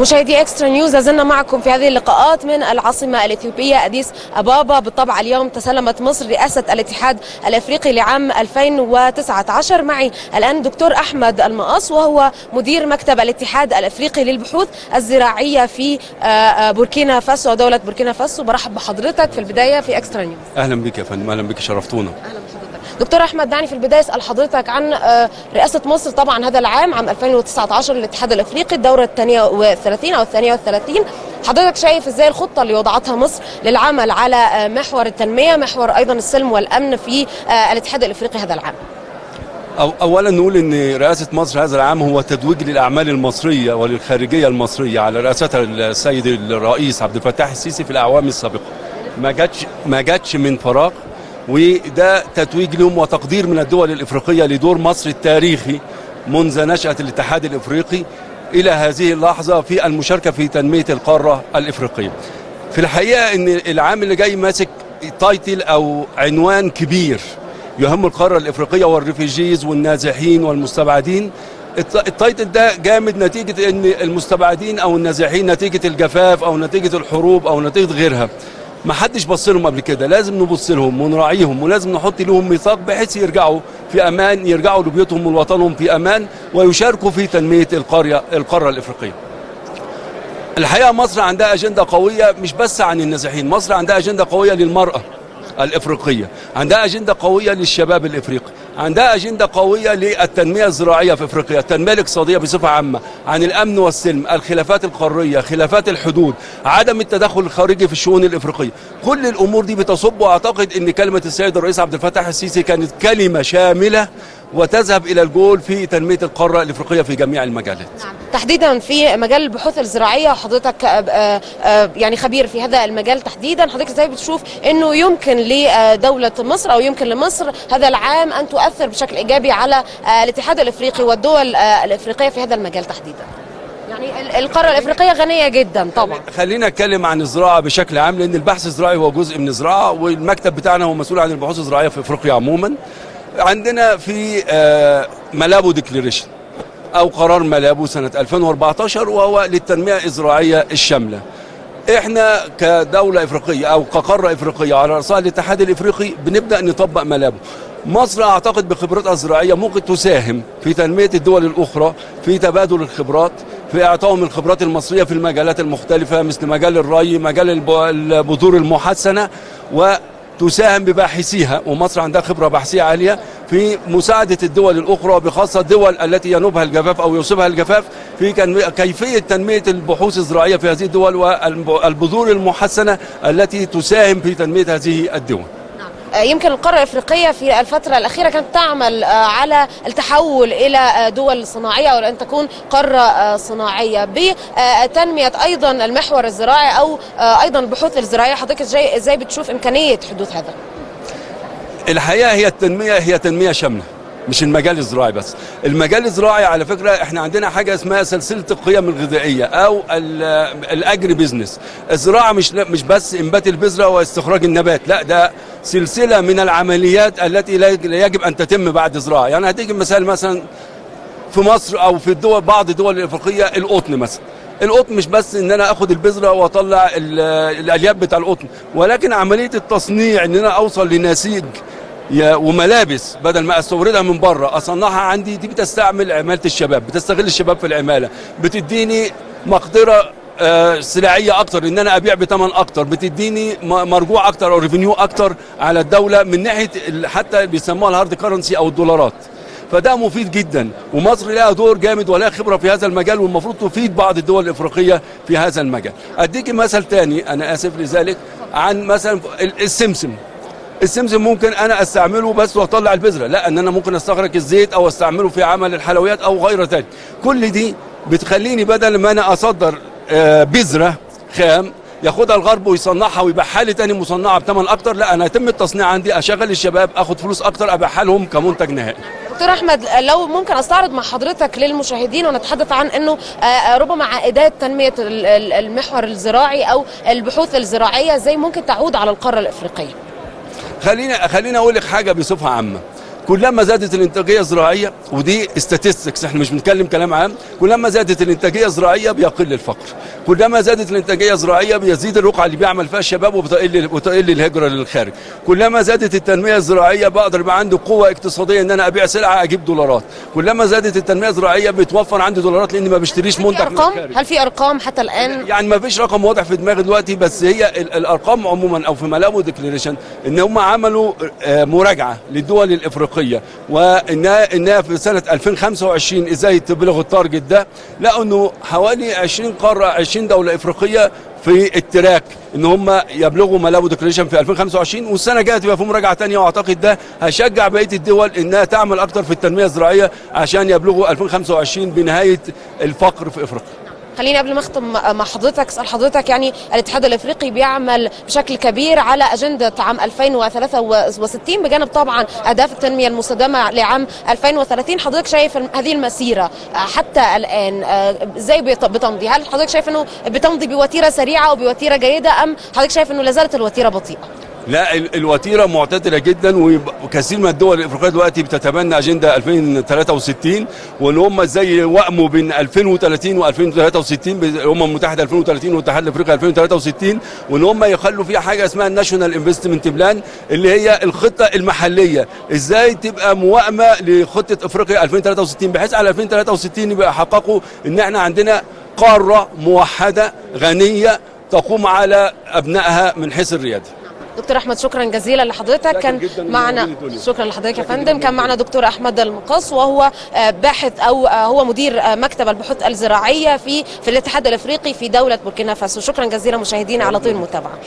مشاهدي اكسترا نيوز لازلنا معكم في هذه اللقاءات من العاصمه الاثيوبيه اديس ابابا بالطبع اليوم تسلمت مصر رئاسه الاتحاد الافريقي لعام 2019 معي الان دكتور احمد المقاص وهو مدير مكتب الاتحاد الافريقي للبحوث الزراعيه في بوركينا فاسو دوله بوركينا فاسو برحب بحضرتك في البدايه في اكسترا نيوز اهلا بك يا فندم اهلا بك شرفتونا اهلا بحضرتك دكتور احمد دعني في البدايه اسال حضرتك عن رئاسه مصر طبعا هذا العام عام 2019 للاتحاد الافريقي الدوره الثانيه والثلاثين او الثانيه والثلاثين حضرتك شايف ازاي الخطه اللي وضعتها مصر للعمل على محور التنميه محور ايضا السلم والامن في الاتحاد الافريقي هذا العام أو اولا نقول ان رئاسه مصر هذا العام هو تتويج للاعمال المصريه وللخارجيه المصريه على رئاستها السيد الرئيس عبد الفتاح السيسي في الاعوام السابقه ما جاتش ما جاتش من فراغ وده تتويج لهم وتقدير من الدول الافريقيه لدور مصر التاريخي منذ نشاه الاتحاد الافريقي الى هذه اللحظه في المشاركه في تنميه القاره الافريقيه. في الحقيقه ان العام اللي جاي ماسك تايتل او عنوان كبير يهم القاره الافريقيه والريفيجيز والنازحين والمستبعدين التايتل ده جامد نتيجه ان المستبعدين او النازحين نتيجه الجفاف او نتيجه الحروب او نتيجه غيرها ما حدش بص لهم قبل كده لازم نبص لهم ونراعيهم ولازم نحط لهم ميثاق بحيث يرجعوا في امان يرجعوا لبيوتهم ولوطنهم في امان ويشاركوا في تنميه القريه القاره الافريقيه. الحقيقه مصر عندها اجنده قويه مش بس عن النازحين، مصر عندها اجنده قويه للمراه الافريقيه، عندها اجنده قويه للشباب الافريقي، عندها اجنده قويه للتنميه الزراعيه في افريقيا، التنميه الاقتصاديه بصفه عامه، عن الامن والسلم، الخلافات القاريه، خلافات الحدود، عدم التدخل الخارجي في الشؤون الافريقيه، كل الامور دي بتصب واعتقد ان كلمه السيد الرئيس عبد الفتاح السيسي كانت كلمه شامله وتذهب الى الجول في تنميه القاره الافريقيه في جميع المجالات. نعم. تحديدا في مجال البحوث الزراعيه وحضرتك يعني خبير في هذا المجال تحديدا حضرتك ازاي بتشوف انه يمكن لدوله مصر او يمكن لمصر هذا العام ان تؤثر بشكل ايجابي على الاتحاد الافريقي والدول الافريقيه في هذا المجال تحديدا؟ يعني القاره الافريقيه غنيه جدا طبعا خلينا نتكلم عن الزراعه بشكل عام لان البحث الزراعي هو جزء من الزراعه والمكتب بتاعنا هو مسؤول عن البحوث الزراعيه في افريقيا عموما عندنا في ملابو ديكليريشن او قرار ملابو سنه 2014 وهو للتنميه الزراعيه الشامله احنا كدوله افريقيه او كقاره افريقيه على راسها الاتحاد الافريقي بنبدا نطبق ملابو مصر اعتقد بخبرتها الزراعيه ممكن تساهم في تنميه الدول الاخرى في تبادل الخبرات في اعطائهم الخبرات المصريه في المجالات المختلفه مثل مجال الري مجال البذور المحسنه و تساهم بباحثيها ومصر عندها خبره بحثيه عاليه في مساعده الدول الاخرى بخاصه الدول التي ينوبها الجفاف او يصيبها الجفاف في كيفيه تنميه البحوث الزراعيه في هذه الدول والبذور المحسنه التي تساهم في تنميه هذه الدول. يمكن القارة الأفريقية في الفترة الأخيرة كانت تعمل على التحول إلى دول صناعية أو أن تكون قارة صناعية بتنمية أيضا المحور الزراعي أو أيضا البحوث الزراعية حضرتك إزاي بتشوف إمكانية حدوث هذا؟ الحقيقة هي التنمية هي تنمية شاملة مش المجال الزراعي بس المجال الزراعي على فكرة احنا عندنا حاجة اسمها سلسلة القيم الغذائية او الاجري بيزنس الزراعة مش مش بس انبات البذرة واستخراج النبات لا ده سلسلة من العمليات التي لا يجب ان تتم بعد الزراعة يعني هتيجي مثال مثلا في مصر او في الدول بعض الدول الافريقية القطن مثلا القطن مش بس ان انا اخد البذره واطلع الالياف بتاع القطن ولكن عمليه التصنيع ان انا اوصل لنسيج وملابس بدل ما استوردها من بره اصنعها عندي دي بتستعمل عماله الشباب بتستغل الشباب في العماله بتديني مقدره آه سلعيه اكتر ان انا ابيع بثمن اكتر بتديني مرجوع اكتر او ريفينيو اكتر على الدوله من ناحيه حتى بيسموها الهارد كرنسي او الدولارات فده مفيد جدا ومصر لها دور جامد ولها خبره في هذا المجال والمفروض تفيد بعض الدول الافريقيه في هذا المجال اديك مثل تاني انا اسف لذلك عن مثلا السمسم السمسم ممكن انا استعمله بس واطلع البذره لا ان انا ممكن استخرج الزيت او استعمله في عمل الحلويات او غير ذلك كل دي بتخليني بدل ما انا اصدر بذره خام ياخدها الغرب ويصنعها ويبيعها لي تاني مصنعه بثمن اكتر لا انا يتم التصنيع عندي اشغل الشباب اخد فلوس اكتر ابيعها لهم كمنتج نهائي دكتور احمد لو ممكن استعرض مع حضرتك للمشاهدين ونتحدث عن انه ربما عائدات تنميه المحور الزراعي او البحوث الزراعيه ازاي ممكن تعود على القاره الافريقيه خلينا خلينا اقول لك حاجه بصفه عامه كلما زادت الانتاجيه الزراعيه ودي استاتستكس احنا مش بنتكلم كلام عام كلما زادت الانتاجيه الزراعيه بيقل الفقر كلما زادت الانتاجيه الزراعيه بيزيد الرقعه اللي بيعمل فيها الشباب وبتقل وتقل الهجره للخارج كلما زادت التنميه الزراعيه بقدر يبقى عندي قوه اقتصاديه ان انا ابيع سلعه اجيب دولارات كلما زادت التنميه الزراعيه بيتوفر عندي دولارات لاني ما بشتريش في منتج من ارقام الخارج هل في ارقام حتى الان يعني ما فيش رقم واضح في دماغي دلوقتي بس هي ال- الارقام عموما او في ملابو ديكليريشن ان هم عملوا آه، مراجعه للدول الافريقيه وانها انها في سنه 2025 ازاي تبلغ التارجت ده لقوا انه حوالي 20 قاره 20 دوله افريقيه في التراك ان هم يبلغوا ملابو ديكليريشن في 2025 والسنه الجايه تبقى في مراجعه ثانيه واعتقد ده هيشجع بقيه الدول انها تعمل اكتر في التنميه الزراعيه عشان يبلغوا 2025 بنهايه الفقر في افريقيا خليني قبل ما اختم مع حضرتك اسال حضرتك يعني الاتحاد الافريقي بيعمل بشكل كبير على اجنده عام 2063 بجانب طبعا اهداف التنميه المستدامه لعام 2030 حضرتك شايف الم- هذه المسيره آه، حتى الان آه، ازاي بت- بتمضي هل حضرتك شايف انه بتمضي بوتيره سريعه وبوتيره جيده ام حضرتك شايف انه لا زالت الوتيره بطيئه لا ال- الوتيره معتدله جدا ويب- وكثير من الدول الافريقيه دلوقتي بتتبنى اجنده 2063 وان هم ازاي يوائموا بين 2030 و2063 الامم المتحده 2030 والاتحاد الافريقي 2063 وان هم يخلوا فيها حاجه اسمها الناشونال انفستمنت بلان اللي هي الخطه المحليه ازاي تبقى موائمه لخطه افريقيا 2063 بحيث على 2063 يبقى يحققوا ان احنا عندنا قاره موحده غنيه تقوم على ابنائها من حيث الرياده دكتور احمد شكرا جزيلا لحضرتك كان جداً معنا من الدنيا. شكرا لحضرتك يا شكراً فندم جداً كان معنا دكتور احمد المقص وهو آه، باحث او آه، هو مدير آه، مكتب البحوث الزراعيه في في الاتحاد الافريقي في دوله بوركينا فاسو شكرا جزيلا مشاهدينا على طول المتابعه